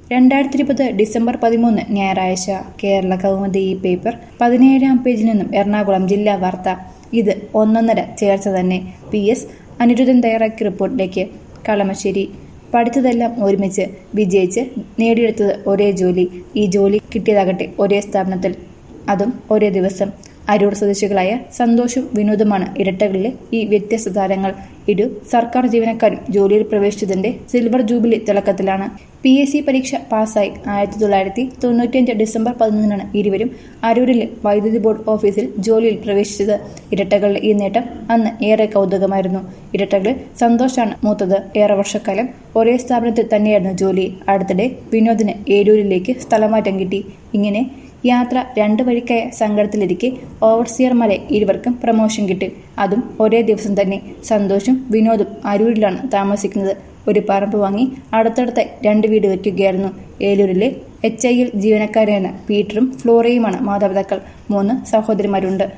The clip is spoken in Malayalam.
രണ്ടായിരത്തി ഇരുപത് ഡിസംബർ പതിമൂന്ന് ഞായറാഴ്ച കേരള കൗമുദി ഈ പേപ്പർ പതിനേഴാം പേജിൽ നിന്നും എറണാകുളം ജില്ലാ വാർത്ത ഇത് ഒന്നൊന്നര ചേർച്ച തന്നെ പി എസ് അനിരുദ്ധൻ തയ്യാറാക്കിയ റിപ്പോർട്ടിലേക്ക് കളമശ്ശേരി പഠിച്ചതെല്ലാം ഒരുമിച്ച് വിജയിച്ച് നേടിയെടുത്തത് ഒരേ ജോലി ഈ ജോലി കിട്ടിയതാകട്ടെ ഒരേ സ്ഥാപനത്തിൽ അതും ഒരേ ദിവസം അരൂർ സ്വദേശികളായ സന്തോഷും വിനോദുമാണ് ഇരട്ടകളിലെ ഈ വ്യത്യസ്ത താരങ്ങൾ ഇരു സർക്കാർ ജീവനക്കാരും ജോലിയിൽ പ്രവേശിച്ചതിന്റെ സിൽവർ ജൂബിലി തിളക്കത്തിലാണ് പി എസ് സി പരീക്ഷ പാസ്സായി ആയിരത്തി തൊള്ളായിരത്തി തൊണ്ണൂറ്റിയഞ്ച് ഡിസംബർ പതിനൊന്നിനാണ് ഇരുവരും അരൂരിലെ വൈദ്യുതി ബോർഡ് ഓഫീസിൽ ജോലിയിൽ പ്രവേശിച്ചത് ഇരട്ടകളുടെ ഈ നേട്ടം അന്ന് ഏറെ കൗതുകമായിരുന്നു ഇരട്ടകളിൽ സന്തോഷാണ് മൂത്തത് ഏറെ വർഷക്കാലം ഒരേ സ്ഥാപനത്തിൽ തന്നെയായിരുന്നു ജോലി അടുത്തിടെ വിനോദിന് ഏരൂരിലേക്ക് സ്ഥലമാറ്റം കിട്ടി ഇങ്ങനെ യാത്ര രണ്ടു വഴിക്കായ സങ്കടത്തിലിരിക്കെ ഓവർസിയർമാരെ ഇരുവർക്കും പ്രമോഷൻ കിട്ടി അതും ഒരേ ദിവസം തന്നെ സന്തോഷും വിനോദും അരൂരിലാണ് താമസിക്കുന്നത് ഒരു പറമ്പ് വാങ്ങി അടുത്തടുത്ത രണ്ട് വീട് വയ്ക്കുകയായിരുന്നു ഏലൂരിലെ എച്ച് ഐ എൽ ജീവനക്കാരായ പീറ്ററും ഫ്ലോറയുമാണ് മാതാപിതാക്കൾ മൂന്ന് സഹോദരിമാരുണ്ട്